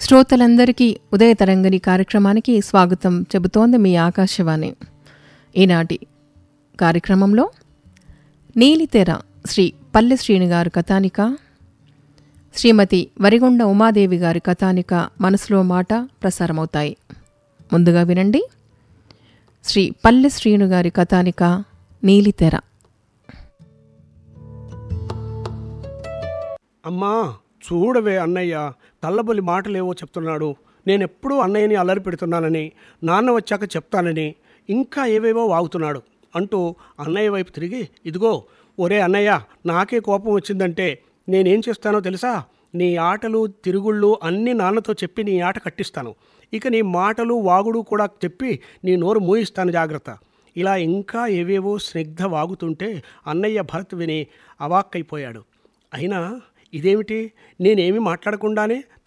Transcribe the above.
శ్రోతలందరికీ ఉదయ తరంగని కార్యక్రమానికి స్వాగతం చెబుతోంది మీ ఆకాశవాణి ఈనాటి కార్యక్రమంలో నీలితెర శ్రీ పల్లె శ్రీని గారు కథానిక శ్రీమతి వరిగొండ ఉమాదేవి గారి కథానిక మనసులో మాట ప్రసారమవుతాయి ముందుగా వినండి శ్రీ పల్లె శ్రీను గారి కథానిక నీలితెర అమ్మా చూడవే అన్నయ్య తల్లబొలి మాటలేవో చెప్తున్నాడు నేనెప్పుడూ అన్నయ్యని అల్లరి పెడుతున్నానని నాన్న వచ్చాక చెప్తానని ఇంకా ఏవేవో వాగుతున్నాడు అంటూ అన్నయ్య వైపు తిరిగి ఇదిగో ఒరే అన్నయ్య నాకే కోపం వచ్చిందంటే నేనేం చేస్తానో తెలుసా నీ ఆటలు తిరుగుళ్ళు అన్నీ నాన్నతో చెప్పి నీ ఆట కట్టిస్తాను ఇక నీ మాటలు వాగుడు కూడా చెప్పి నీ నోరు మూయిస్తాను జాగ్రత్త ఇలా ఇంకా ఏవేవో స్నిగ్ధ వాగుతుంటే అన్నయ్య భరత్ విని అవాక్కైపోయాడు అయినా ఇదేమిటి నేనేమి మాట్లాడకుండానే